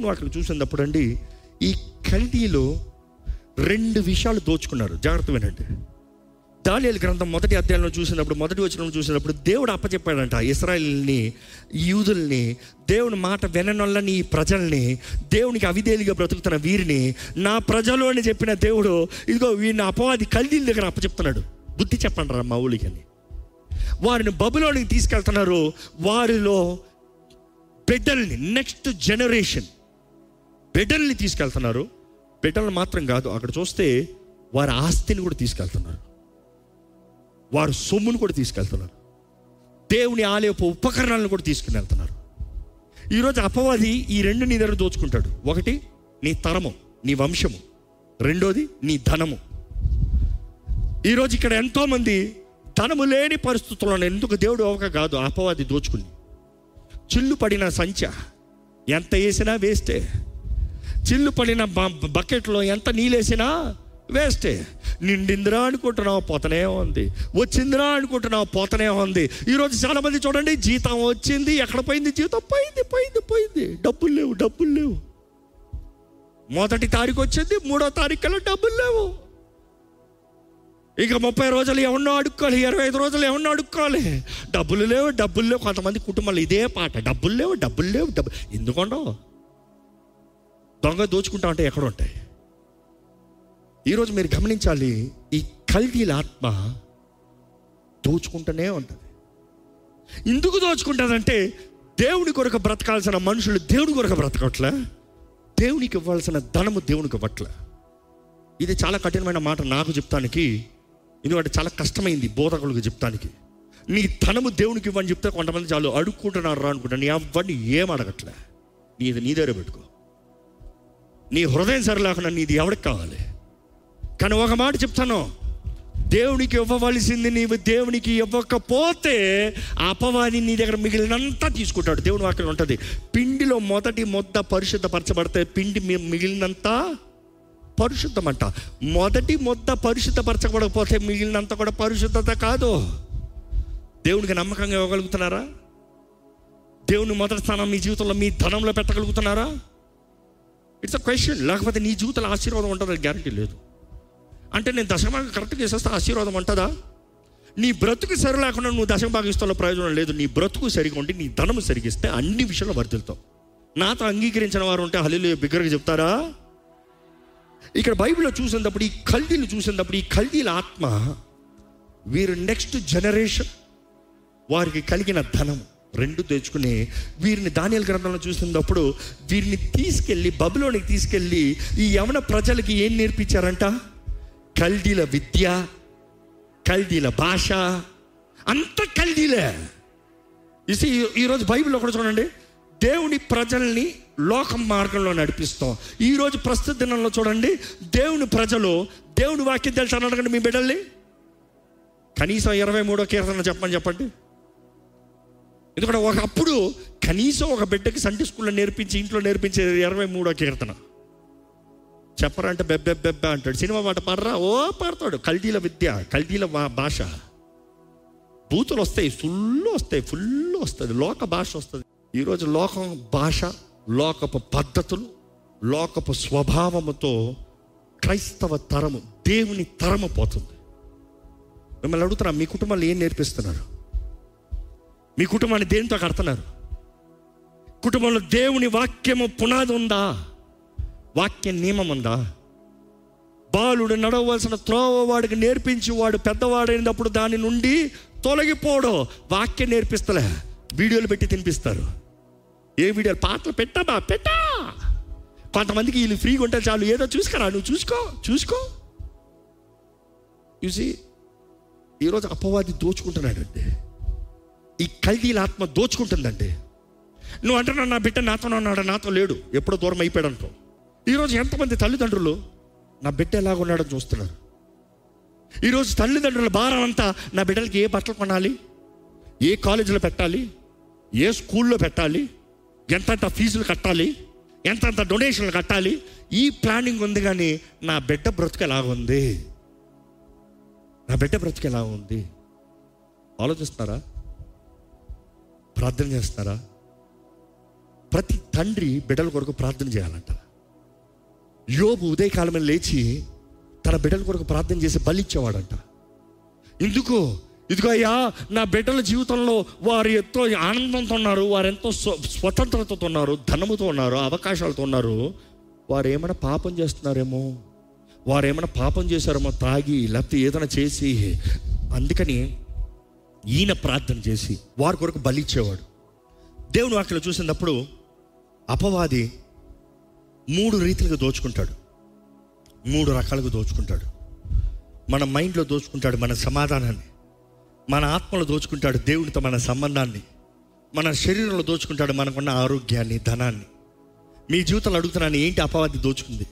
దేవుని అక్కడ చూసినప్పుడు అండి ఈ కల్దీలో రెండు విషయాలు దోచుకున్నారు జాగ్రత్త వినండి దానియలు గ్రంథం మొదటి అధ్యాయంలో చూసినప్పుడు మొదటి వచనం చూసినప్పుడు దేవుడు అప్పచెప్పాడంట ఇస్రాయల్ని యూదుల్ని దేవుని మాట విననొల్లని ఈ ప్రజల్ని దేవునికి అవిధేలిగా బ్రతుకుతున్న వీరిని నా ప్రజలు అని చెప్పిన దేవుడు ఇదిగో వీరిని అపవాది కల్దీల దగ్గర అప్పచెప్తున్నాడు బుద్ధి చెప్పండి రా మా ఊళ్ళకి అని వారిని బబులోనికి తీసుకెళ్తున్నారు వారిలో బిడ్డల్ని నెక్స్ట్ జనరేషన్ బిడ్డల్ని తీసుకెళ్తున్నారు బిడ్డలు మాత్రం కాదు అక్కడ చూస్తే వారి ఆస్తిని కూడా తీసుకెళ్తున్నారు వారు సొమ్మును కూడా తీసుకెళ్తున్నారు దేవుని ఆలయపు ఉపకరణాలను కూడా తీసుకుని వెళ్తున్నారు ఈరోజు అపవాది ఈ రెండు నీ దగ్గర దోచుకుంటాడు ఒకటి నీ తరము నీ వంశము రెండోది నీ ధనము ఈరోజు ఇక్కడ ఎంతోమంది ధనము లేని పరిస్థితుల్లో ఎందుకు దేవుడు ఒక కాదు అపవాది దోచుకుని చిల్లు పడిన సంచ ఎంత వేసినా వేస్టే చిల్లు పడిన బ- బకెట్లో ఎంత నీళ్ళేసినా వేస్టే నిండిందిరా అనుకుంటున్నావు పోతనే ఉంది వచ్చిందిరా అనుకుంటున్నావు పోతనే ఉంది ఈరోజు చాలా మంది చూడండి జీతం వచ్చింది ఎక్కడ పోయింది జీతం పోయింది పోయింది పోయింది డబ్బులు లేవు డబ్బులు లేవు మొదటి తారీఖు వచ్చింది మూడో తారీఖు కల్లా డబ్బులు లేవు ఇక ముప్పై రోజులు ఎవరినో అడుక్కోవాలి ఇరవై ఐదు రోజులు ఎవరినో అడుక్కోవాలి డబ్బులు లేవు డబ్బులు లేవు కొంతమంది కుటుంబాలు ఇదే పాట డబ్బులు లేవు డబ్బులు లేవు డబ్బు ఎందుకుండవు దొంగ దోచుకుంటా అంటే ఎక్కడ ఉంటాయి ఈరోజు మీరు గమనించాలి ఈ కల్దీల ఆత్మ దోచుకుంటూనే ఉంటుంది ఎందుకు దోచుకుంటుందంటే దేవుని కొరకు బ్రతకాల్సిన మనుషులు దేవుని కొరకు బ్రతకట్లే దేవునికి ఇవ్వాల్సిన ధనము దేవునికి ఇవ్వట్లే ఇది చాలా కఠినమైన మాట నాకు చెప్తానికి ఎందుకంటే చాలా కష్టమైంది బోధకులకు చెప్తానికి నీ ధనము దేవునికి ఇవ్వని చెప్తే కొంతమంది చాలు అడుక్కుంటున్నారు రా అనుకుంటా నీ అవ్వని ఏం అడగట్లే నీది నీ దగ్గర పెట్టుకో నీ హృదయం సరిలేకుండా నీది ఎవరికి కావాలి కానీ ఒక మాట చెప్తాను దేవునికి ఇవ్వవలసింది నీవు దేవునికి ఇవ్వకపోతే ఆ అపవాది నీ దగ్గర మిగిలినంతా తీసుకుంటాడు దేవుని వాక్యం ఉంటుంది పిండిలో మొదటి మొద్ద పరిశుద్ధపరచబడితే పిండి మి- మిగిలినంతా పరిశుద్ధమంట మొదటి మొద్ద పరిశుద్ధపరచబడకపోతే మిగిలినంత కూడా పరిశుద్ధత కాదు దేవునికి నమ్మకంగా ఇవ్వగలుగుతున్నారా దేవుని మొదటి స్థానం మీ జీవితంలో మీ ధనంలో పెట్టగలుగుతున్నారా ఇట్స్ అ క్వశ్చన్ లేకపోతే నీ జీవితంలో ఆశీర్వాదం ఉంటుందని గ్యారంటీ లేదు అంటే నేను దశభాగం కరెక్ట్గా చేసేస్తే ఆశీర్వాదం ఉంటుందా నీ బ్రతుకు సరి లేకుండా నువ్వు దశభాగం ఇస్తున్న ప్రయోజనం లేదు నీ బ్రతుకు సరిగా ఉండి నీ ధనము సరిగిస్తే అన్ని విషయంలో వర్తిల్తావు నాతో అంగీకరించిన వారు ఉంటే హల్లు బిగ్గరగా చెప్తారా ఇక్కడ బైబిల్లో చూసినప్పుడు ఈ కల్దీలు చూసినప్పుడు ఈ కల్దీల ఆత్మ వీరు నెక్స్ట్ జనరేషన్ వారికి కలిగిన ధనం రెండు తెచ్చుకుని వీరిని దానియల గ్రంథంలో చూసినప్పుడు వీరిని తీసుకెళ్ళి బబులోనికి తీసుకెళ్ళి ఈ యవన ప్రజలకి ఏం నేర్పించారంట కల్దీల విద్య కల్దీల భాష అంత కల్దీలే ఇసి ఈరోజు బైబిల్లో కూడా చూడండి దేవుని ప్రజల్ని లోకం మార్గంలో నడిపిస్తాం ఈరోజు ప్రస్తుత దినంలో చూడండి దేవుని ప్రజలు దేవుని వాక్యం తెలుసా అని అడగండి మీ బిడ్డల్ని కనీసం ఇరవై మూడో కీర్తన చెప్పమని చెప్పండి ఎందుకంటే ఒకప్పుడు కనీసం ఒక బిడ్డకి సండే స్కూల్లో నేర్పించి ఇంట్లో నేర్పించే ఇరవై మూడో కీర్తన చెప్పరంటే బెబ్బె బెబ్బె అంటాడు సినిమా పాట పాడరా ఓ పాడతాడు కల్దీల విద్య కల్దీల భా- భాష బూతులు వస్తాయి ఫుల్ వస్తాయి ఫుల్ వస్తుంది లోక భాష వస్తుంది ఈరోజు లోకం భాష లోకపు పద్ధతులు లోకపు స్వభావముతో క్రైస్తవ తరము దేవుని తరము పోతుంది మిమ్మల్ని అడుగుతున్నా మీ కుటుంబాలు ఏం నేర్పిస్తున్నారు మీ కుటుంబాన్ని దేనితో కడుతున్నారు కుటుంబంలో దేవుని వాక్యము పునాది ఉందా వాక్య నియమం ఉందా బాలుడు నడవలసిన త్రోవ వాడికి నేర్పించి వాడు పెద్దవాడైనప్పుడు దాని నుండి తొలగిపోవడం వాక్యం నేర్పిస్తలే వీడియోలు పెట్టి తినిపిస్తారు ఏ వీడియోలు పాటలు పెట్టాబా పెట్టా కొంతమందికి వీళ్ళు ఫ్రీగా ఉంటే చాలు ఏదో చూసుకురా నువ్వు చూసుకో చూసుకో చూసి ఈరోజు అపవాది దోచుకుంటున్నాడండి ఈ కల్దీల ఆత్మ దోచుకుంటుందండి నువ్వు అంటున్నావు నా బిడ్డ నాతో ఉన్నాడు నాతో లేడు ఎప్పుడో దూరం అయిపోయాడు అనుకో ఈరోజు ఎంతమంది తల్లిదండ్రులు నా బిడ్డ ఎలాగున్నాడని చూస్తున్నారు ఈరోజు తల్లిదండ్రుల భారం అంతా నా బిడ్డలకి ఏ బట్టలు కొనాలి ఏ కాలేజీలో పెట్టాలి ఏ స్కూల్లో పెట్టాలి ఎంతంత ఫీజులు కట్టాలి ఎంతంత డొనేషన్లు కట్టాలి ఈ ప్లానింగ్ ఉంది కానీ నా బిడ్డ బ్రతుకు ఎలా ఉంది నా బిడ్డ బ్రతుకు ఎలా ఉంది ఆలోచిస్తారా ప్రార్థన చేస్తారా ప్రతి తండ్రి బిడ్డల కొరకు ప్రార్థన చేయాలంట యోబు ఉదయకాలమే లేచి తన బిడ్డల కొరకు ప్రార్థన చేసి బలిచ్చేవాడంట ఎందుకు ఇదిగో అయ్యా నా బిడ్డల జీవితంలో వారు ఎంతో ఆనందంతో ఉన్నారు వారు ఎంతో స్వ- స్వతంత్రతతో ఉన్నారు ధనముతో ఉన్నారు అవకాశాలతో ఉన్నారు వారు ఏమైనా పాపం చేస్తున్నారేమో వారు ఏమైనా పాపం చేశారేమో తాగి లేకపోతే ఏదైనా చేసి అందుకని ఈయన ప్రార్థన చేసి వారి కొరకు బలిచ్చేవాడు దేవుని వాక్యలో చూసినప్పుడు అపవాది మూడు రీతిలుగా దోచుకుంటాడు మూడు రకాలుగా దోచుకుంటాడు మన మైండ్లో దోచుకుంటాడు మన సమాధానాన్ని మన ఆత్మలో దోచుకుంటాడు దేవునితో మన సంబంధాన్ని మన శరీరంలో దోచుకుంటాడు మనకున్న ఆరోగ్యాన్ని ధనాన్ని మీ జీవితంలో అడుగుతున్నాను ఏంటి అపవాది దోచుకుంది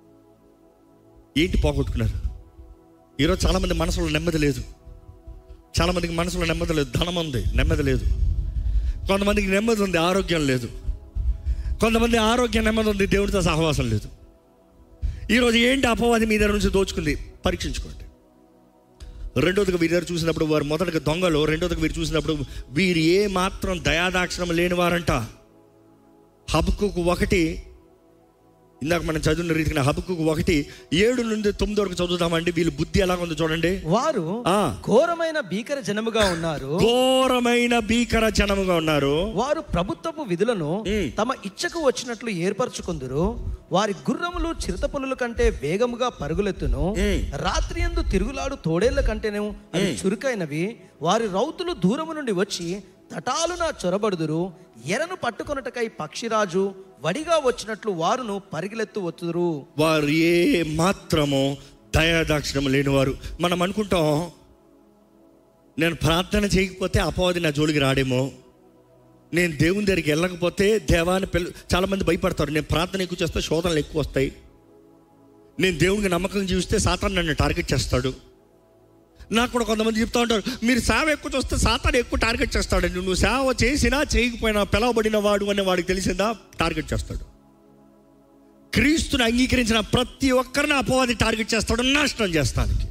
ఏంటి పోగొట్టుకున్నారు ఈరోజు చాలామంది మనసులో నెమ్మది లేదు చాలామందికి మనసులో నెమ్మది లేదు ధనం ఉంది నెమ్మది లేదు కొంతమందికి నెమ్మది ఉంది ఆరోగ్యం లేదు కొంతమంది ఆరోగ్యం నెమ్మది ఉంది దేవుడితో సహవాసం లేదు ఈరోజు ఏంటి అపవాది మీ దగ్గర నుంచి దోచుకుంది పరీక్షించుకోండి రెండోదిగా వీరి దగ్గర చూసినప్పుడు వారు మొదటగా దొంగలు రెండోదిగా వీరు చూసినప్పుడు వీరు ఏ మాత్రం దయాదాక్షణం లేని వారంట హబుకు ఒకటి ఇందాక మనం చదివిన రీతిగా హబుకు ఒకటి ఏడు నుండి తొమ్మిది వరకు చదువుతామండి వీళ్ళ బుద్ధి ఎలా ఉందో చూడండి వారు ఆ. ఘోరమైన భీకర జనముగా ఉన్నారు ఘోరమైన భీకర జనముగా ఉన్నారు వారు ప్రభుత్వపు విధులను ఉమ్. తమ ఇచ్చకు వచ్చినట్లు ఏర్పరచుకుందరు వారి గుర్రములు చిరుతపులుల కంటే వేగముగా పరుగులెత్తును ఉమ్. రాత్రి ఎందు తిరుగులాడు తోడేళ్ల కంటేనే అవి చురుకైనవి వారి రౌతులు దూరము నుండి వచ్చి తటాలున చొరబడుదురు ఎరను పట్టుకొనుటకై పక్షిరాజు వడిగా వచ్చినట్లు వారును పరిగెలెత్తు వచ్చుదురు వారు ఏ మాత్రము దయాదాక్షిణం లేనివారు మనం అనుకుంటాం నేను ప్రార్థన చేయకపోతే అపవాది నా జోలికి రాడేమో నేను దేవుని దగ్గరికి వెళ్ళకపోతే దేవాన్ని పిల్ల చాలామంది భయపడతారు నేను ప్రార్థన ఎక్కువ చేస్తే శోధనలు ఎక్కువ వస్తాయి నేను దేవునికి నమ్మకం జీవిస్తే సాతాన్ నన్ను టార్గెట్ చేస్తాడు నాకు కూడా కొంతమంది చెప్తా ఉంటారు మీరు సేవ ఎక్కువ చూస్తే సాతాను ఎక్కువ టార్గెట్ చేస్తాడు నువ్వు సేవ చేసినా చేయకపోయినా పిలవబడిన వాడు అనే వాడికి తెలిసిందా టార్గెట్ చేస్తాడు క్రీస్తుని అంగీకరించిన ప్రతి ఒక్కరిని అపవాది టార్గెట్ చేస్తాడు నాశనం చేస్తానికి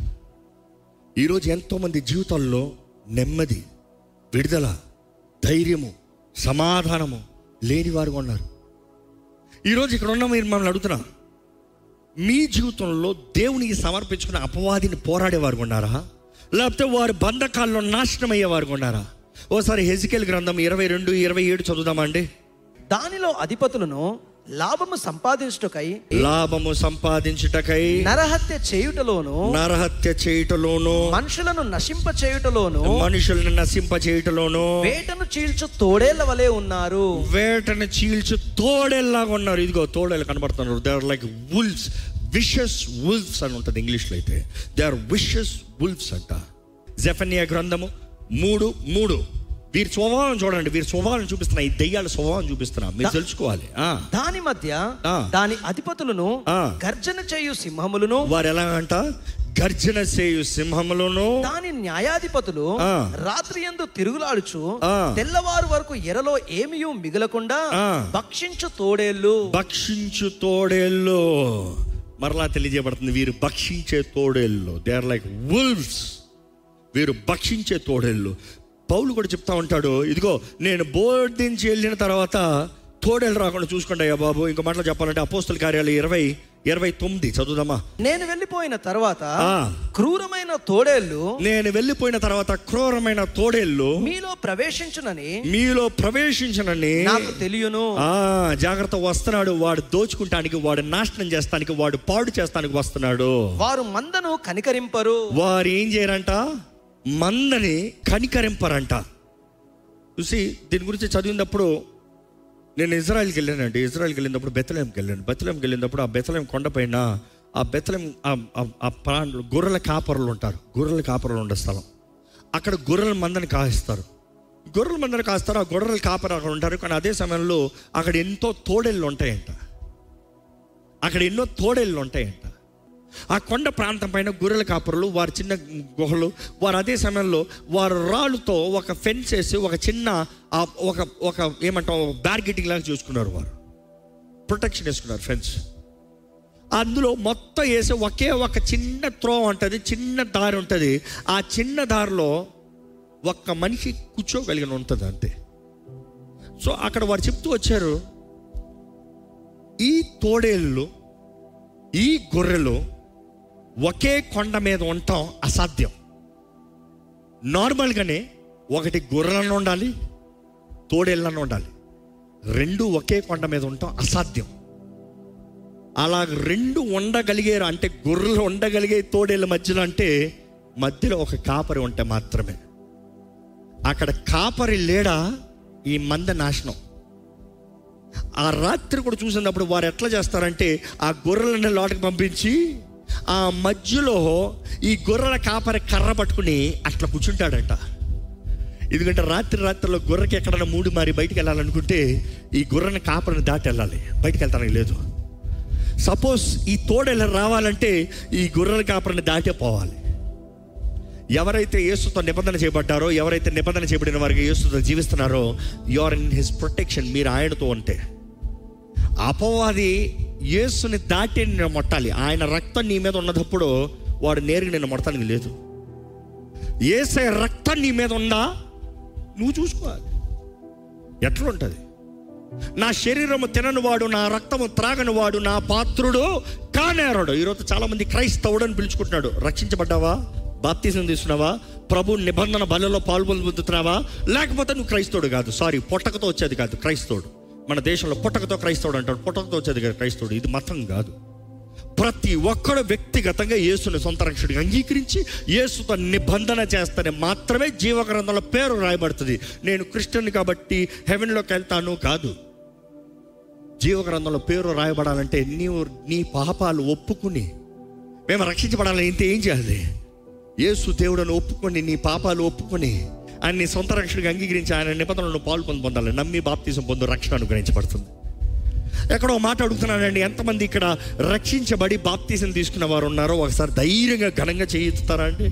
ఈరోజు ఎంతోమంది జీవితాల్లో నెమ్మది విడుదల ధైర్యము సమాధానము లేని వారు ఉన్నారు ఈరోజు ఇక్కడ ఉన్న మీరు మనల్ని అడుగుతున్నా మీ జీవితంలో దేవునికి సమర్పించుకున్న అపవాదిని పోరాడేవారు ఉన్నారా లేకపోతే వారి బంధకాల్లో నాశనం అయ్యేవారు ఉన్నారా ఓసారి హెజికేల్ గ్రంథం ఇరవై రెండు ఇరవై ఏడు చదువుదామా అండి దానిలో అధిపతులను లాభము సంపాదించుటకై లాభము సంపాదించుటకై నరహత్య చేయుటలోను నరహత్య చేయుటలోను మనుషులను నశింప చేయుటలోను మనుషులను నశింప చేయుటలోను వేటను చీల్చు తోడేళ్ల వలె ఉన్నారు వేటను చీల్చు తోడేల్లాగా ఉన్నారు ఇదిగో తోడేలు కనబడుతున్నారు they are like wolves vicious wolves అని ఉంటుంది ఇంగ్లీష్లో అయితే దే ఆర్ విషస్ వుల్ఫ్స్ అంట జెఫనియా గ్రంథము మూడు మూడు వీరి స్వభావం చూడండి వీరి స్వభావం చూపిస్తున్నా ఈ దెయ్యాల స్వభావం చూపిస్తున్నా మీరు తెలుసుకోవాలి ఆ. దాని మధ్య ఆ. దాని అధిపతులను ఆ. గర్జన చేయు సింహములను వారు ఎలా అంట గర్జన చేయు సింహములను దాని న్యాయాధిపతులు ఆ. రాత్రి ఎందు తిరుగులాడుచు ఆ. తెల్లవారు వరకు ఎరలో ఏమియూ మిగలకుండా ఆ. భక్షించు తోడేళ్ళు భక్షించు తోడేళ్ళు మరలా తెలియజేయబడుతుంది వీరు భక్షించే తోడేళ్ళు దే ఆర్ లైక్ వుల్వ్స్ వీరు భక్షించే తోడేళ్ళు పౌలు కూడా చెప్తా ఉంటాడు ఇదిగో నేను బోర్డించి వెళ్ళిన తర్వాత తోడేళ్ళు రాకుండా చూసుకోండి అయ్యా బాబు ఇంకో మాటలు చెప్పాలంటే అపోస్తుల కార్యాలు ఇరవై ఇరవై తొమ్మిది చదువుదామా నేను వెళ్ళిపోయిన తర్వాత ఆ. క్రూరమైన తోడేళ్ళు నేను వెళ్ళిపోయిన తర్వాత క్రూరమైన తోడేళ్ళు మీలో ప్రవేశించునని మీలో ప్రవేశించనని నాకు తెలియను ఆ జాగ్రత్త వస్తున్నాడు వాడు దోచుకుంటానికి వాడు నాశనం చేస్తానికి వాడు పాడు చేస్తానికి వస్తున్నాడు వారు మందను కనికరింపరు వారు ఏం చేయరంట మందని కనికరింపరంట చూసి దీని గురించి చదివినప్పుడు నేను ఇజ్రాయెల్కి వెళ్ళానండి ఇజ్రాయెల్కి వెళ్ళినప్పుడు బెత్తలేంకి వెళ్ళాను బెత్తలేంకి వెళ్ళినప్పుడు ఆ బెత్తలేం కొండపైన ఆ బెత్తలేం ఆ- ఆ- ఆ ప్రాణులు గొర్రెల కాపరులు ఉంటారు గొర్రెల కాపరులు ఉండే స్థలం అక్కడ గొర్రెల మందని కాయిస్తారు గొర్రెల మందని కాస్తారు ఆ గొర్రెల కాపరు అక్కడ ఉంటారు కానీ అదే సమయంలో అక్కడ ఎంతో తోడేళ్ళు ఉంటాయంట అక్కడ ఎన్నో తోడేళ్ళు ఉంటాయంట ఆ కొండ ప్రాంతం పైన గొర్రెల కాపరులు వారి చిన్న గుహలు వారు అదే సమయంలో వారు రాళ్ళతో ఒక ఫెన్స్ వేసి ఒక చిన్న ఆ ఒక ఒక ఏమంటాం బ్యార్గెటింగ్ లాగా చూసుకున్నారు వారు ప్రొటెక్షన్ వేసుకున్నారు ఫెన్స్ అందులో మొత్తం వేసి ఒకే ఒక చిన్న త్రో ఉంటుంది చిన్న దారి ఉంటుంది ఆ చిన్న దారిలో ఒక్క మనిషి కూర్చోగలిగిన ఉంటుంది అంతే సో అక్కడ వారు చెప్తూ వచ్చారు తోడేళ్ళు ఈ గొర్రెలు ఒకే కొండ మీద ఉండటం అసాధ్యం నార్మల్గానే ఒకటి గొర్రెలను ఉండాలి తోడేళ్ళను ఉండాలి రెండు ఒకే కొండ మీద ఉండటం అసాధ్యం అలా రెండు ఉండగలిగారు అంటే గొర్రెలు ఉండగలిగే తోడేళ్ళ మధ్యలో అంటే మధ్యలో ఒక కాపరి ఉంటే మాత్రమే అక్కడ కాపరి లేడా ఈ మంద నాశనం ఆ రాత్రి కూడా చూసినప్పుడు వారు ఎట్లా చేస్తారంటే ఆ గొర్రెలను లోటుకు పంపించి ఆ మధ్యలో ఈ గొర్రెల కాపరి కర్ర పట్టుకుని అట్లా కూర్చుంటాడంట ఎందుకంటే రాత్రి రాత్రిలో గొర్రెకి ఎక్కడైనా మూడు మారి బయటికి వెళ్ళాలనుకుంటే ఈ గొర్రెని కాపరిని దాటి వెళ్ళాలి బయటికి వెళ్తానికి లేదు సపోజ్ ఈ తోడేళ్ళు రావాలంటే ఈ గొర్రెల కాపరిని దాటే పోవాలి ఎవరైతే యేసుతో నిబంధన చేయబడ్డారో ఎవరైతే నిబంధన చేయబడిన వారికి యేసుతో జీవిస్తున్నారో you are in his protection మీరు ఆయనతో ఉంటే అపవాది యేసుని దాటి నిన్ను మొట్టాలి ఆయన రక్తం నీ మీద ఉన్నప్పుడు వాడు నేరుగా నిన్ను మొట్టడానికి లేదు ఏసే రక్తం నీ మీద ఉందా నువ్వు చూసుకోవాలి ఎట్లా ఉంటుంది నా శరీరము తినని వాడు నా రక్తము త్రాగని వాడు నా పాత్రుడు కానేరడు ఈరోజు చాలా మంది క్రైస్తవుడు అని పిలుచుకుంటున్నాడు రక్షించబడ్డావా బాప్తిజం తీసుకున్నావా ప్రభు నిబంధన బలలో పాల్పొందుతున్నావా లేకపోతే నువ్వు క్రైస్తవుడు కాదు సారీ పొట్టకతో వచ్చేది కాదు క్రైస్తవుడు మన దేశంలో పుట్టకతో క్రైస్తవుడు అంటాడు పుట్టకతో వచ్చేది కాదు క్రైస్తవుడు ఇది మతం కాదు ప్రతి ఒక్కడు వ్యక్తిగతంగా యేసుని సొంత రక్షకుడిగా అంగీకరించి యేసుతో నిబంధన చేస్తేనే మాత్రమే జీవగ్రంథంలో పేరు రాయబడుతుంది నేను క్రిస్టియన్ కాబట్టి హెవెన్లోకి వెళ్తాను కాదు జీవగ్రంథంలో పేరు రాయబడాలంటే నీవు నీ పాపాలు ఒప్పుకుని మేము రక్షించబడాలని ఇంత ఏం చేయాలి యేసు దేవుడని ఒప్పుకొని నీ పాపాలు ఒప్పుకొని ఆయన నీ సొంత రక్షకుడిగా అంగీకరించి ఆయన నిబంధనలను పాలు పొంది పొందాలి నమ్మి బాప్తీసం పొందు రక్షణ అనుగ్రహించబడుతుంది ఎక్కడో మాట అడుగుతున్నానండి ఎంతమంది ఇక్కడ రక్షించబడి బాప్తీసం తీసుకున్న వారు ఉన్నారో ఒకసారి ధైర్యంగా ఘనంగా చేయిస్తారా అండి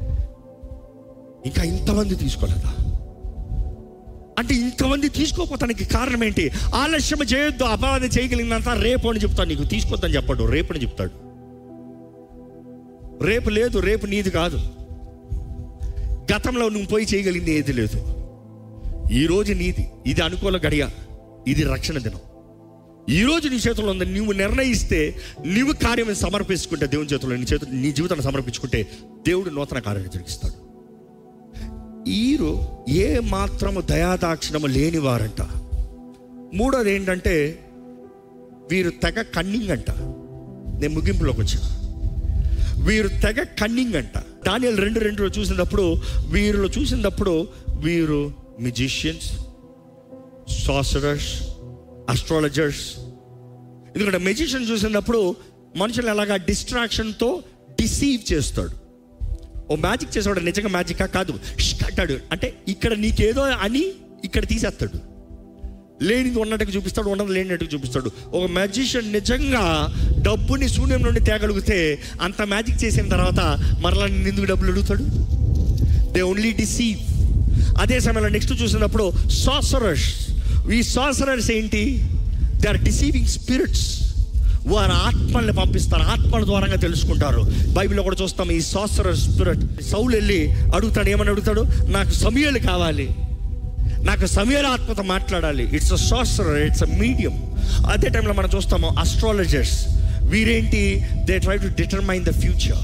ఇంకా ఇంతమంది తీసుకోలేదా అంటే ఇంతమంది తీసుకోకపోతానికి కారణం ఏంటి ఆలస్యం చేయొద్దు అపవాదం చేయగలిగినంత రేపు అని చెప్తాను నీకు తీసుకోవద్దని చెప్పాడు రేపు అని చెప్తాడు రేపు లేదు రేపు నీది కాదు గతంలో నువ్వు పోయి చేయగలిగింది ఏది లేదు ఈరోజు నీది ఇది అనుకూల గడియ ఇది రక్షణ దినం ఈ రోజు నీ చేతుల్లో ఉంది నువ్వు నిర్ణయిస్తే నీవు కార్యం సమర్పించుకుంటే దేవుని చేతుల్లో నీ చేతులు నీ జీవితాన్ని సమర్పించుకుంటే దేవుడు నూతన కార్యాన్ని జరిగిస్తాడు ఈరు ఏ మాత్రము దయాదాక్షిణము లేని వారంట మూడోది ఏంటంటే వీరు తెగ కన్నింగ్ అంట నేను ముగింపులోకి వచ్చా వీరు తెగ కన్నింగ్ అంట దానియల్ రెండు రెండులో చూసినప్పుడు వీరిలో చూసినప్పుడు వీరు మ్యూజిషియన్స్ సాసరర్స్ అస్ట్రాలజర్స్ ఎందుకంటే మెజిషియన్ చూసినప్పుడు మనుషులు ఎలాగా డిస్ట్రాక్షన్తో డిసీవ్ చేస్తాడు ఓ మ్యాజిక్ చేసేవాడు నిజంగా మ్యాజిక్ కాదు ష్ అంటాడు అంటే ఇక్కడ నీకేదో అని ఇక్కడ తీసేస్తాడు లేనిది ఉన్నట్టుగా చూపిస్తాడు ఉన్నది లేనట్టుగా చూపిస్తాడు ఒక మ్యాజిషియన్ నిజంగా డబ్బుని శూన్యం నుండి తేగలిగితే అంత మ్యాజిక్ చేసిన తర్వాత మరలా నిన్ను ఎందుకు డబ్బులు అడుగుతాడు దే ఓన్లీ డిసీవ్ అదే సమయంలో నెక్స్ట్ చూసినప్పుడు సాసరర్స్ ఈ సాసరర్స్ ఏంటి దే ఆర్ డిసీవింగ్ స్పిరిట్స్ వారు ఆత్మల్ని పంపిస్తారు ఆత్మల ద్వారంగా తెలుసుకుంటారు బైబిల్లో కూడా చూస్తాం ఈ సాసరర్ స్పిరిట్ సౌలు వెళ్ళి అడుగుతాడు ఏమని అడుగుతాడు నాకు సమయాలు కావాలి నాకు సమయాల ఆత్మతో మాట్లాడాలి it's a sorcerer it's a medium అదే టైంలో మనం చూస్తాము అస్ట్రాలజర్స్ వీరేంటి they try to determine the future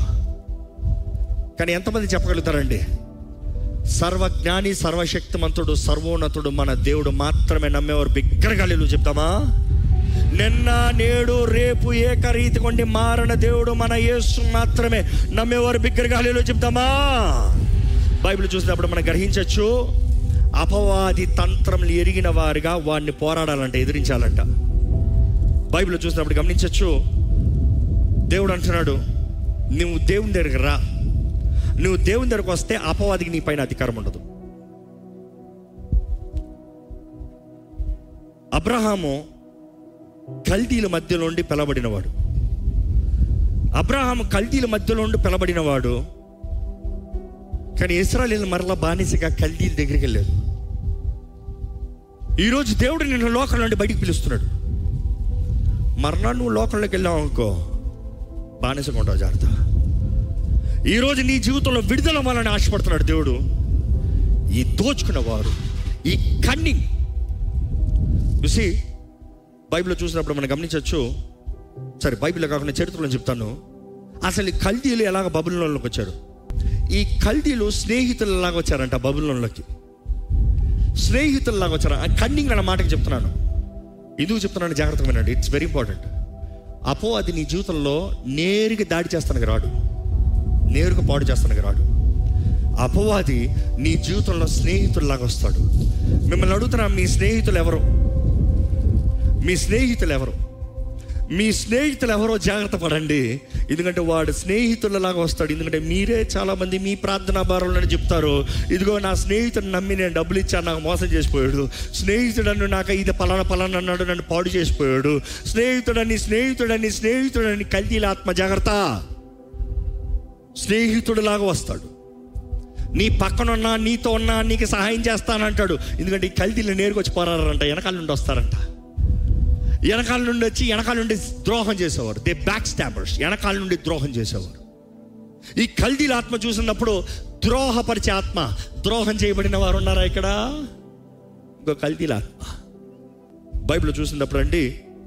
కానీ ఎంతమంది చెప్పగలుగుతారండి సర్వజ్ఞాని సర్వశక్తిమంతుడు సర్వోన్నతుడు మన దేవుడు మాత్రమే నమ్మేవారు బిగ్గరగాలిలు చెప్తామా నిన్న నేడు రేపు ఏకరీతి కొండి మారణ దేవుడు మన యేసు మాత్రమే నమ్మేవారు బిగ్గరగాలిలో చెప్తామా బైబిల్ చూసినప్పుడు మనం గ్రహించవచ్చు అపవాది తంత్రములు ఎరిగిన వారిగా వాడిని పోరాడాలంట ఎదిరించాలంట బైబిల్ చూసినప్పుడు గమనించవచ్చు దేవుడు అంటున్నాడు నువ్వు దేవుని దగ్గరికి రా నువ్వు దేవుని దగ్గరకు వస్తే అపవాదికి నీ పైన అధికారం ఉండదు అబ్రహాము కల్దీల మధ్యలో ఉండి పిలబడినవాడు అబ్రహాము కల్దీల మధ్యలో ఉండి పిలబడినవాడు కానీ ఇస్రాయలీలు మరలా బానిసగా కల్దీల దగ్గరికి వెళ్ళారు ఈరోజు దేవుడు నిన్ను లోకం నుండి బయటికి పిలుస్తున్నాడు మరలా నువ్వు లోకంలోకి వెళ్ళావు అనుకో బానిసగా ఉంటావు జాగ్రత్త ఈరోజు నీ జీవితంలో విడుదల అవ్వాలని ఆశపడుతున్నాడు దేవుడు ఈ దోచుకున్నవారు ఈ కన్నింగ్ చూసి బైబిల్లో చూసినప్పుడు మనం గమనించవచ్చు సరే బైబిల్లో కాకుండా చరిత్రలో చెప్తాను అసలు ఈ కల్దీలు ఎలాగ బబుల్లోకి వచ్చారు ఈ కల్దీలు స్నేహితులలాగా వచ్చారంట బబుల్లోకి స్నేహితులలాగా వచ్చారు ఆ కన్నింగ్ అన్న మాటకి చెప్తున్నాను ఎందుకు చెప్తున్నాను జాగ్రత్తగా వినండి ఇట్స్ వెరీ ఇంపార్టెంట్ అపో అది నీ జీవితంలో నేరుగా దాడి చేస్తానికి రాడు నేరుగా పాడు చేస్తానికి రాడు అపవాది నీ జీవితంలో స్నేహితుల్లాగా వస్తాడు మిమ్మల్ని అడుగుతున్నా మీ స్నేహితులు ఎవరు మీ స్నేహితులు ఎవరు మీ స్నేహితులు ఎవరో జాగ్రత్త పడండి ఎందుకంటే వాడు స్నేహితులలాగా వస్తాడు ఎందుకంటే మీరే చాలా మంది మీ ప్రార్థనా భారంలోనే చెప్తారు ఇదిగో నా స్నేహితుడు నమ్మి నేను డబ్బులు ఇచ్చాను నాకు మోసం చేసిపోయాడు స్నేహితుడన్ను నాకు ఇది పలానా పలానా అన్నాడు నన్ను పాడు చేసిపోయాడు స్నేహితుడని స్నేహితుడని స్నేహితుడని కల్తీల ఆత్మ జాగ్రత్త స్నేహితుడిలాగా వస్తాడు నీ పక్కనున్నా నీతో ఉన్నా నీకు సహాయం చేస్తానంటాడు ఎందుకంటే ఈ కల్తీలు నేరుగా వచ్చి పోరారంట వెనకాల నుండి వస్తారంట వెనకాల నుండి వచ్చి వెనకాల నుండి ద్రోహం చేసేవారు దే బ్యాక్ స్టాబర్స్ వెనకాల నుండి ద్రోహం చేసేవారు ఈ కల్దీల ఆత్మ చూసినప్పుడు ద్రోహపరిచే ఆత్మ ద్రోహం చేయబడిన వారు ఉన్నారా ఇక్కడ ఇంకో కల్దీల ఆత్మ బైబిల్ చూసినప్పుడు అండి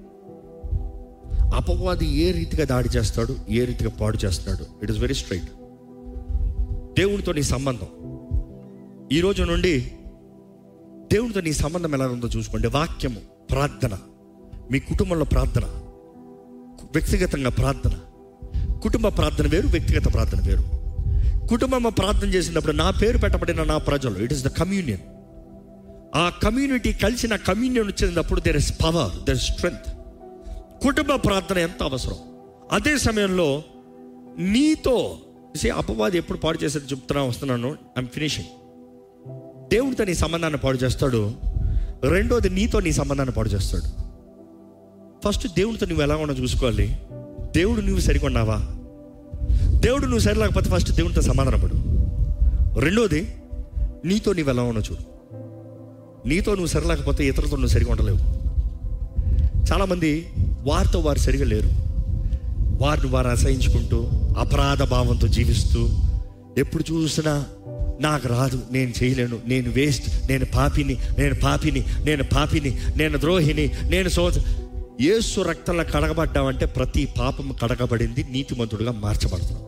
అపవాది ఏ రీతిగా దాడి చేస్తాడు ఏ రీతిగా పాడు చేస్తాడు ఇట్ ఇస్ వెరీ స్ట్రైట్ దేవునితో నీ సంబంధం ఈ రోజు నుండి దేవునితో నీ సంబంధం ఎలా ఉందో చూసుకోండి వాక్యము ప్రార్థన మీ కుటుంబంలో ప్రార్థన వ్యక్తిగతంగా ప్రార్థన కుటుంబ ప్రార్థన వేరు వ్యక్తిగత ప్రార్థన వేరు కుటుంబం ప్రార్థన చేసినప్పుడు నా పేరు పెట్టబడిన నా ప్రజలు ఇట్ ఇస్ ద కమ్యూనియన్ ఆ కమ్యూనిటీ కలిసిన కమ్యూనియన్ వచ్చినప్పుడు there is power there is strength కుటుంబ ప్రార్థన ఎంత అవసరం అదే సమయంలో నీతో See, అపవాది ఎప్పుడు పాడు చేసేది చెప్తున్నా వస్తున్నాను ఐమ్ ఫినిషింగ్ దేవుడితో నీ సంబంధాన్ని పాడు చేస్తాడు రెండోది నీతో నీ సంబంధాన్ని పాడు చేస్తాడు ఫస్ట్ దేవుడితో నువ్వు ఎలా ఉన్నా చూసుకోవాలి దేవుడు నువ్వు సరికొన్నావా దేవుడు నువ్వు సరిలేకపోతే ఫస్ట్ దేవుడితో సమాధానపడు రెండోది నీతో నువ్వు ఎలా ఉన్నా చూడు నీతో నువ్వు సరిలేకపోతే ఇతరులతో నువ్వు సరిగా ఉండలేవు చాలామంది వారితో వారు సరిగా లేరు వారిని వారు అసహించుకుంటూ అపరాధ భావంతో జీవిస్తూ ఎప్పుడు చూసినా నాకు రాదు నేను చేయలేను నేను వేస్ట్ నేను పాపిని నేను పాపిని నేను పాపిని నేను ద్రోహిని నేను సో యేసు రక్తంలో కడగబడ్డావంటే ప్రతి పాపం కడగబడింది నీతిమంతుడుగా మార్చబడుతున్నావు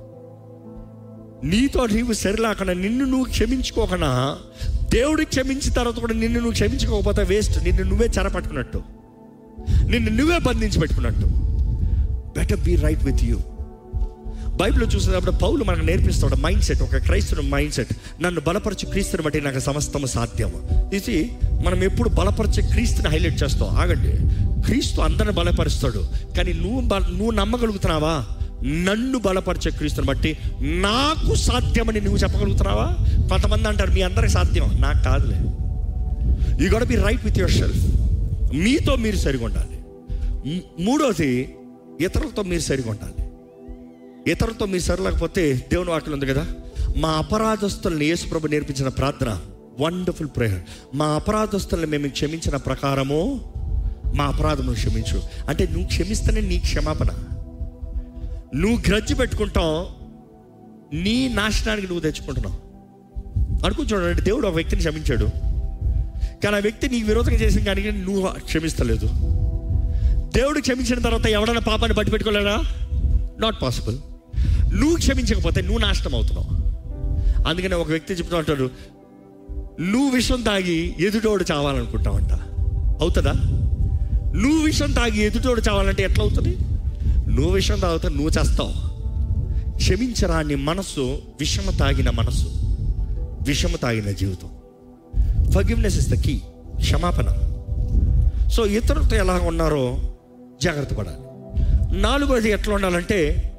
నీతో నీవు సరిలాకుండా నిన్ను నువ్వు క్షమించుకోకనా దేవుడు క్షమించిన తర్వాత కూడా నిన్ను నువ్వు క్షమించుకోకపోతే వేస్ట్ నిన్ను నువ్వే చెరపట్టుకున్నట్టు నిన్ను నువ్వే బంధించి పెట్టుకున్నట్టు better be right with you Bible చూసినప్పుడు పౌలు మనకు నేర్పిస్తాడు మైండ్ సెట్ ఒక క్రైస్తవ మైండ్ సెట్ నన్ను బలపరచు క్రీస్తుని బట్టి నాకు సమస్తము సాధ్యము ఇది మనం ఎప్పుడు బలపరిచే క్రీస్తుని హైలైట్ చేస్తాం ఆగండి క్రీస్తు అందరిని బలపరుస్తాడు కానీ నువ్వు బల నువ్వు నమ్మగలుగుతున్నావా నన్ను బలపరిచే క్రీస్తుని బట్టి నాకు సాధ్యమని నువ్వు చెప్పగలుగుతున్నావా కొంతమంది అంటారు మీ అందరికి సాధ్యం నాకు కాదులే you got be right with yourself మీతో మీరు సరిగా ఉండాలి మ్- మూడోది ఇతరులతో మీరు సరిగా ఉండాలి ఇతరులతో మీరు సరలేకపోతే దేవుని వాక్యం ఉంది కదా మా అపరాధస్తుల్ని యేసుప్రభు నేర్పించిన ప్రార్థన వండర్ఫుల్ ప్రేయర్ మా అపరాధస్తుల్ని మేము క్షమించిన ప్రకారము మా అపరాధమును క్షమించు అంటే నువ్వు క్షమిస్తేనే నీ క్షమాపణ నువ్వు గ్రజ్జి పెట్టుకుంటావు నీ నాశనానికి నువ్వు తెచ్చుకుంటున్నావు అనుకుని చూడండి దేవుడు ఒక వ్యక్తిని క్షమించాడు కానీ ఆ వ్యక్తి నీకు విరోధంగా చేసిన కానీ నువ్వు క్షమిస్తలేదు దేవుడు క్షమించిన తర్వాత ఎవడన్నా పాపాన్ని బట్టి పెట్టుకోలేడా నాట్ పాసిబుల్ నువ్వు క్షమించకపోతే నువ్వు నాశనం అవుతున్నావు అందుకనే ఒక వ్యక్తి చెప్తూ ఉంటాడు నువ్వు విషం తాగి ఎదుటోడు చావాలనుకుంటావంట అవుతుందా నువ్వు విషం తాగి ఎదుటోడు చావాలంటే ఎట్లా అవుతుంది నువ్వు విషం తాగితే నువ్వు చేస్తావు క్షమించరాని మనస్సు విషము తాగిన మనస్సు విషము తాగిన జీవితం ఫర్గివ్నెస్ ఇస్ ద కీ క్షమాపణ సో ఇతరులతో ఎలా ఉన్నారో జాగ్రత్త పడాలి నాలుగోది ఎట్లా ఉండాలంటే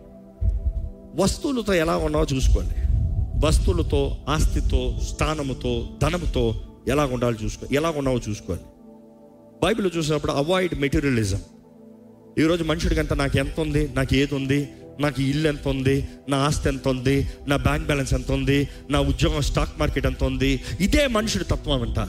వస్తువులతో ఎలా ఉన్నావో చూసుకోండి వస్తువులతో ఆస్తితో స్థానముతో ధనముతో ఎలా ఉండాలో చూసుకో ఎలా ఉన్నావో చూసుకోండి బైబిల్ చూసినప్పుడు అవాయిడ్ మెటీరియలిజం ఈరోజు మనుషుడికి అంత నాకు ఎంత ఉంది నాకు ఏది ఉంది నాకు ఈ ఇల్లు ఎంత ఉంది నా ఆస్తి ఎంత ఉంది నా బ్యాంక్ బ్యాలెన్స్ ఎంత ఉంది నా ఉద్యోగం స్టాక్ మార్కెట్ ఎంత ఉంది ఇదే మనుషుడి తత్వం అంట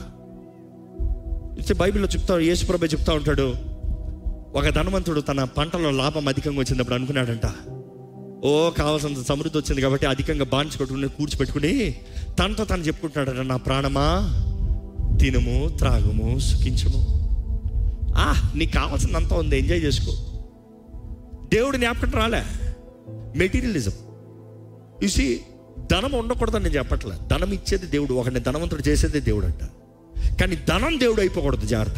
ఇచ్చే బైబిల్లో చెప్తా యేసుప్రభే చెప్తా ఉంటాడు ఒక ధనవంతుడు తన పంటలో లాభం అధికంగా వచ్చినప్పుడు అనుకున్నాడంట ఓ కావాల్సినంత సమృద్ధి వచ్చింది కాబట్టి అధికంగా బాండ్స్ కొట్టుకుని కూర్చిపెట్టుకుని తనతో తను చెప్పుకుంటున్నాడట నా ప్రాణమా తినము త్రాగుము సుఖించము ఆ నీకు కావాల్సినంత ఉంది ఎంజాయ్ చేసుకో దేవుడు జ్ఞాపకం రాలే మెటీరియలిజం చూసి ధనం ఉండకూడదని నేను చెప్పట్లే ధనం ఇచ్చేది దేవుడు ఒకరిని ధనవంతుడు చేసేది దేవుడు అంట కానీ ధనం దేవుడు అయిపోకూడదు జాగ్రత్త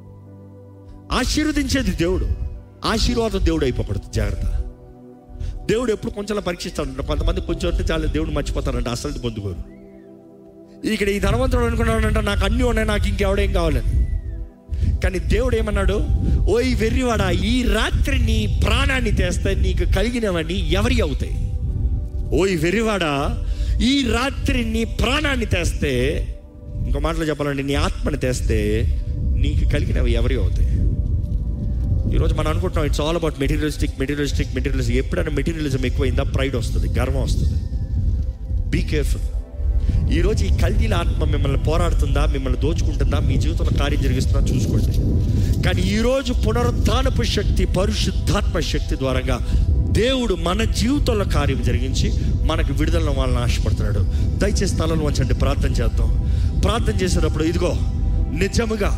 ఆశీర్వదించేది దేవుడు ఆశీర్వాదం దేవుడు అయిపోకూడదు జాగ్రత్త దేవుడు ఎప్పుడు కొంచెం పరీక్షిస్తాడు కొంతమంది కొంచెం అంటే చాలా దేవుడు మర్చిపోతారంట అసలు పొందుకోరు ఇక్కడ ఈ ధనవంతుడు అనుకున్నాడంట నాకు అన్నీ ఉన్నాయి నాకు ఇంకెవడేం కావాలని కానీ దేవుడు ఏమన్నాడు ఓ ఈ వెర్రివాడా ఈ రాత్రి నీ ప్రాణాన్ని తెస్తే నీకు కలిగినవన్నీ ఎవరి అవుతాయి ఓ ఈ వెర్రివాడా ఈ రాత్రి నీ ప్రాణాన్ని తెస్తే ఇంకో మాటలో చెప్పాలంటే నీ ఆత్మని తెస్తే నీకు కలిగినవి ఎవరి అవుతాయి ఈరోజు మనం అనుకుంటున్నాం it's all about materialistic materialistic materialism ఎప్పుడైనా మెటీరియలిజం ఎక్కువైందా ప్రైడ్ వస్తుంది గర్వం వస్తుంది బీ కేర్ఫుల్ ఈరోజు ఈ కల్దీల ఆత్మ మిమ్మల్ని పోరాడుతుందా మిమ్మల్ని దోచుకుంటుందా మీ జీవితంలో కార్యం జరిగిస్తుందా చూసుకోండి కానీ ఈరోజు పునరుద్ధానపు శక్తి పరిశుద్ధాత్మ శక్తి ద్వారంగా దేవుడు మన జీవితంలో కార్యం జరిగించి మనకు విడుదల వాళ్ళని ఆశపడుతున్నాడు దయచేసి స్థలంలో వంచండి ప్రార్థన చేద్దాం ప్రార్థన చేసేటప్పుడు ఇదిగో నిజముగా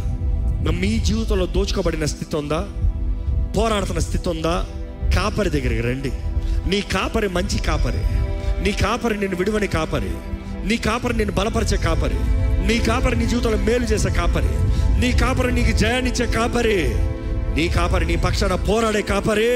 మీ జీవితంలో దోచుకోబడిన స్థితి ఉందా పోరాడుతున్న స్థితి ఉందా కాపరి దగ్గరికి రండి నీ కాపరి మంచి కాపరి నీ కాపరి నిన్ను విడువని కాపరి నీ కాపరి నిన్ను బలపరిచే కాపరి నీ కాపరి నీ జీవితంలో మేలు చేసే కాపరి నీ కాపరి నీకు జయాన్నిచ్చే కాపరి నీ కాపరి నీ పక్షాన పోరాడే కాపరి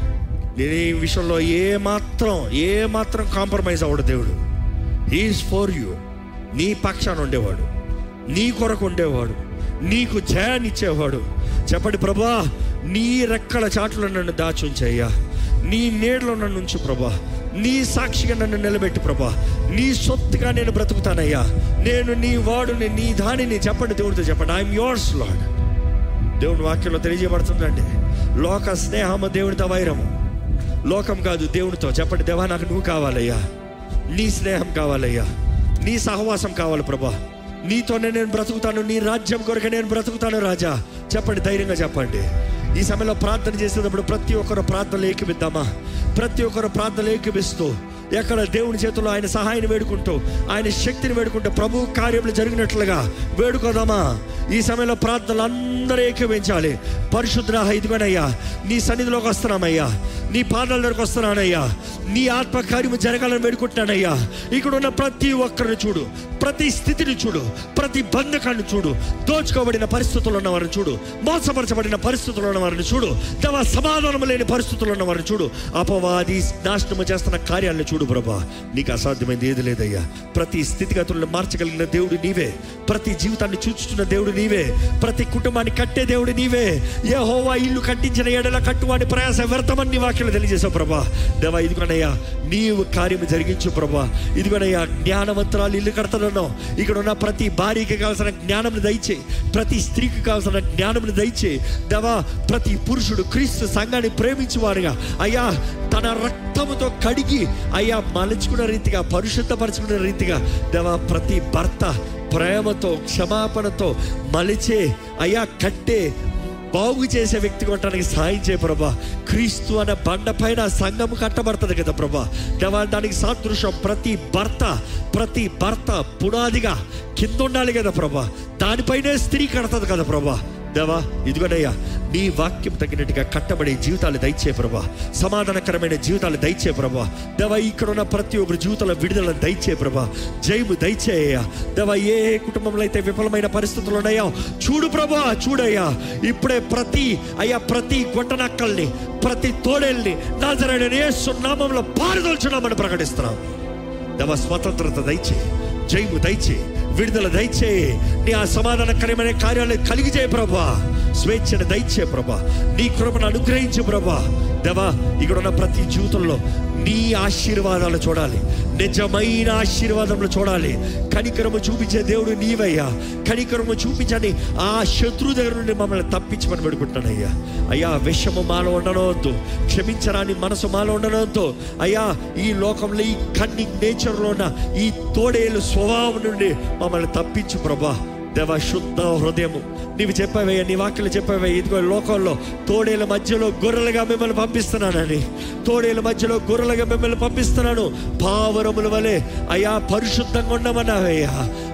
నీ విషయంలో ఏ మాత్రం ఏ మాత్రం కాంప్రమైజ్ అవ్వడు దేవుడు ఈజ్ ఫర్ యూ నీ పక్షాన ఉండేవాడు నీ కొరకు ఉండేవాడు నీకు జయాన్నిచ్చేవాడు చెప్పండి ప్రభా నీ రెక్కల చాటులో నన్ను దాచుంచయ్యా నీ నీడలో నన్ను ఉంచు ప్రభా నీ సాక్షిగా నన్ను నిలబెట్టి ప్రభా నీ సొత్తుగా నేను బ్రతుకుతానయ్యా నేను నీ వాడుని నీ దానిని చెప్పండి దేవుడితో చెప్పండి ఐఎమ్ యోర్స్ లాడ్ దేవుని వాక్యంలో తెలియజేయబడుతుందండి లోక స్నేహము దేవునితో వైరము లోకం కాదు దేవునితో చెప్పండి దేవా నాకు నువ్వు కావాలయ్యా నీ స్నేహం కావాలయ్యా నీ సహవాసం కావాలి ప్రభా నీతోనే నేను బ్రతుకుతాను నీ రాజ్యం కొరకు నేను బ్రతుకుతాను రాజా చెప్పండి ధైర్యంగా చెప్పండి ఈ సమయంలో ప్రార్థన చేసేటప్పుడు ప్రతి ఒక్కరు ప్రార్థనలు ఏకిపిద్దామా ప్రతి ఒక్కరు ప్రార్థనలు ఏకిపిస్తూ ఎక్కడ దేవుని చేతుల్లో ఆయన సహాయాన్ని వేడుకుంటూ ఆయన శక్తిని వేడుకుంటూ ప్రభు కార్యములు జరిగినట్లుగా వేడుకోదామా ఈ సమయంలో ప్రార్థనలు అందరూ ఏకీవించాలి పరిశుద్ధ ఇదిగోనయ్యా నీ సన్నిధిలోకి వస్తున్నామయ్యా నీ పాదాల దగ్గరకు వస్తున్నానయ్యా నీ ఆత్మ కార్యము జరగాలని వేడుకుంటున్నానయ్యా ఇక్కడ ఉన్న ప్రతి ఒక్కరిని చూడు ప్రతి స్థితిని చూడు ప్రతి బంధకాన్ని చూడు దోచుకోబడిన పరిస్థితుల్లో ఉన్న వారిని చూడు మోసపరచబడిన పరిస్థితుల్లో ఉన్న వారిని చూడు దవ సమాధానం లేని పరిస్థితుల్లో ఉన్న వారిని చూడు అపవాది నాశనము చేస్తున్న కార్యాలను చూడు ప్రభా నీకు అసాధ్యమైంది ఏది లేదయ్యా ప్రతి స్థితిగతులను మార్చగలిగిన దేవుడు నీవే ప్రతి జీవితాన్ని చూచుతున్న దేవుడు నీవే ప్రతి కుటుంబాన్ని కట్టే దేవుడు నీవే ఏ హోవా ఇల్లు కట్టించిన ఎడల కట్టువాడి ప్రయాస వ్యర్థమని నీ వాక్యలు తెలియజేశావు ప్రభా దేవా ఇదిగోనయ్యా నీవు కార్యము జరిగించు ప్రభా ఇదిగోనయ్యా జ్ఞానవంతురాలు ఇల్లు కడతానన్నావు ఇక్కడ ఉన్న ప్రతి భార్యకి కావాల్సిన జ్ఞానం దయచే ప్రతి స్త్రీకి కావాల్సిన జ్ఞానం దయచే దేవా ప్రతి పురుషుడు క్రీస్తు సంఘాన్ని ప్రేమించేవారుగా అయ్యా తన రక్తముతో కడిగి అయ్యా మలుచుకున్న రీతిగా పరిశుద్ధపరచుకున్న రీతిగా దేవా ప్రతి భర్త ప్రేమతో క్షమాపణతో మలిచే అయ్యా కట్టే బాగు చేసే వ్యక్తి కొట్టడానికి సాయం చేయ ప్రభా క్రీస్తు అనే బండ పైన సంఘం కట్టబడుతుంది కదా ప్రభా దేవా దానికి సాదృశ్యం ప్రతి భర్త ప్రతి భర్త పునాదిగా కింద ఉండాలి కదా ప్రభా దానిపైనే స్త్రీ కడతది కదా ప్రభా దేవా ఇదిగోనయ్యా నీ వాక్యం తగినట్టుగా కట్టబడే జీవితాలు దయచే ప్రభా సమాధానకరమైన జీవితాలు దయచే ప్రభా దేవా ఇక్కడ ఉన్న ప్రతి ఒక్కరి జీవితంలో విడుదల దయచే ప్రభా జయము దయచేయ్యా దేవా ఏ ఏ కుటుంబంలో అయితే విఫలమైన పరిస్థితులు ఉన్నాయో చూడు ప్రభా చూడయ్యా ఇప్పుడే ప్రతి అయ్యా ప్రతి గొట్టనక్కల్ని ప్రతి తోడేల్ని నాజరైన యేసు నామంలో పారదోల్చున్నామని ప్రకటిస్తున్నాం దేవా స్వతంత్రత దయచే జయము దయచే విడుదల దయచే నీ ఆ సమాధానకరమైన కార్యాలు కలిగిజే ప్రభా స్వేచ్ఛను దయచే ప్రభా నీ కృపను అనుగ్రహించు ప్రభా దేవా ఇక్కడ ఉన్న ప్రతి జీవితంలో నీ ఆశీర్వాదాలు చూడాలి నిజమైన ఆశీర్వాదములు చూడాలి కనికరము చూపించే దేవుడు నీవయ్యా కనికరము చూపించని ఆ శత్రు దగ్గర నుండి మమ్మల్ని తప్పించమని పెడుకుంటానయ్యా అయ్యా విషము మాలో ఉండనవద్దు క్షమించరాని మనసు మాలో ఉండనవద్దు అయ్యా ఈ లోకంలో ఈ కన్ని నేచర్లో ఉన్న ఈ తోడేలు స్వభావం నుండి మమ్మల్ని తప్పించు ప్రభా దేవ శుద్ధ హృదయము నీవు చెప్పావయ్యా నీ వాక్యలు చెప్పావయ్యా ఇదిగో లోకంలో తోడేల మధ్యలో గొర్రెలుగా మిమ్మల్ని పంపిస్తున్నానని తోడేల మధ్యలో గొర్రెలుగా మిమ్మల్ని పంపిస్తున్నాను పావరముల వలె అయ్యా పరిశుద్ధంగా ఉండమన్నావయ్యా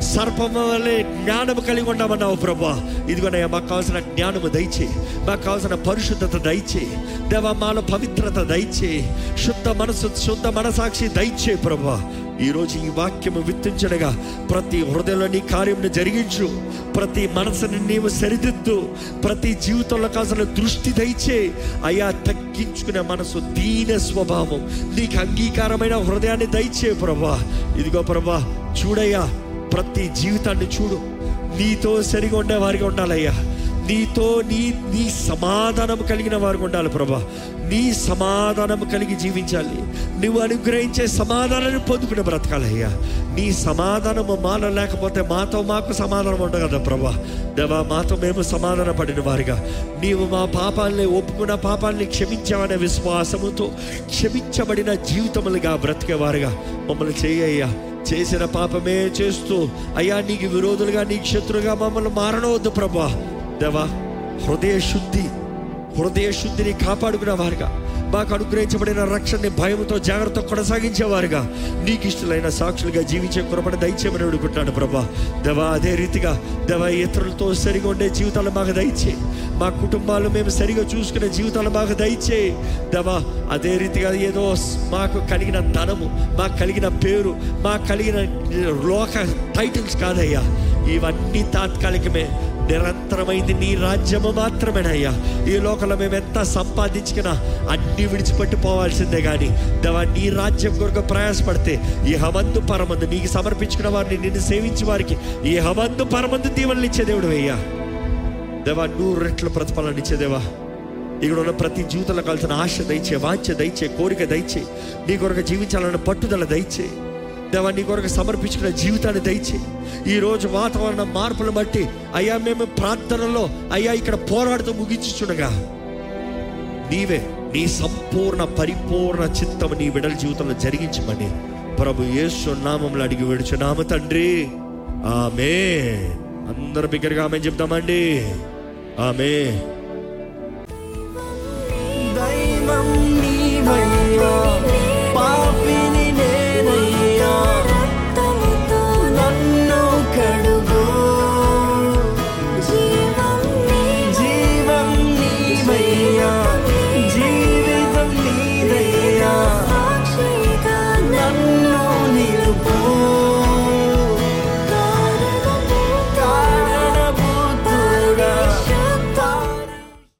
సర్పం వల్లే జ్ఞానము కలిగి ఉన్నామన్నావు ప్రభా ఇదిగోనయ్యా మాకు కావాల్సిన జ్ఞానము దయచే మాకు కావాల్సిన పరిశుద్ధత దయచే దేవా మాలో పవిత్రత దయచే శుద్ధ మనసు శుద్ధ మనసాక్షి దయచే ప్రభా ఈరోజు ఈ వాక్యము విత్తించడగా ప్రతి హృదయంలో నీ కార్యమును జరిగించు ప్రతి మనసుని నీవు సరిదిద్దు ప్రతి జీవితంలో కావాల్సిన దృష్టి దయచే అయా తగ్గించుకునే మనసు దీన స్వభావం నీకు అంగీకారమైన హృదయాన్ని దయచే ప్రభా ఇదిగో ప్రభా చూడయ్యా ప్రతి జీవితాన్ని చూడు నీతో సరిగా ఉండే వారిగా ఉండాలయ్యా నీతో నీ నీ సమాధానం కలిగిన వారికి ఉండాలి ప్రభా నీ సమాధానం కలిగి జీవించాలి నువ్వు అనుగ్రహించే సమాధానాన్ని పొందుకుని బ్రతకాలయ్యా నీ సమాధానము మాలో లేకపోతే మాతో మాకు సమాధానం ఉండదు కదా ప్రభా దేవా మాతో మేము సమాధాన పడిన వారిగా నీవు మా పాపాలని ఒప్పుకున్న పాపాలని క్షమించావనే విశ్వాసముతో క్షమించబడిన జీవితములుగా బ్రతికేవారుగా మమ్మల్ని చేయ్యా చేసిన పాపమే చేస్తూ అయ్యా నీకు విరోధులుగా నీకు శత్రుగా మమ్మల్ని మారనవద్దు ప్రభా దేవా హృదయ శుద్ధి హృదయ శుద్ధిని కాపాడుకునే వారుగా మాకు అనుగ్రహించబడిన రక్షణని భయంతో జాగ్రత్త కొనసాగించేవారుగా నీకు ఇష్టలైన సాక్షులుగా జీవించే కృపణ దయచేయమని అడుగుతున్నాను ప్రభా దేవా అదే రీతిగా దేవా ఇతరులతో సరిగా ఉండే జీవితాలు మాకు దయచే మా కుటుంబాలు మేము సరిగా చూసుకునే జీవితాలు మాకు దయచే దేవా అదే రీతిగా ఏదో మాకు కలిగిన ధనము మాకు కలిగిన పేరు మాకు కలిగిన లోక టైటిల్స్ కాదయ్యా ఇవన్నీ తాత్కాలికమే నిరంతరమైంది నీ రాజ్యము మాత్రమేనయ్యా ఈ లోకంలో మేము ఎంత సంపాదించుకున్నా అన్ని విడిచిపెట్టి పోవాల్సిందే కానీ దేవా నీ రాజ్యం కొరకు ప్రయాసపడితే ఈ హమందు పరమందు నీకు సమర్పించుకున్న వారిని నిన్ను సేవించే వారికి ఈ హమందు పరమందు దీవెనలు ఇచ్చే దేవుడు అయ్యా దేవా నూరు రెట్ల ప్రతిఫలన ఇచ్చే దేవా ఇక్కడ ఉన్న ప్రతి జీవితంలో కావాల్సిన ఆశ దయచే వాంఛ దయచే కోరిక దయచే నీ కొరకు జీవించాలన్న పట్టుదల దయచే దేవా నీ కొరకు సమర్పించుకున్న జీవితాన్ని దయచే ఈ రోజు వాతావరణ మార్పులు బట్టి అయ్యా మేము ప్రార్థనలో అయ్యా ఇక్కడ పోరాడుతూ ముగించుచుండగా నీవే నీ సంపూర్ణ పరిపూర్ణ చిత్తము నీ విడల జీవితంలో జరిగించమని ప్రభు యేసు నామంలో అడిగి విడుచున్నాము తండ్రి ఆమె అందరు బిగ్గరగా ఆమె చెప్తామండి ఆమె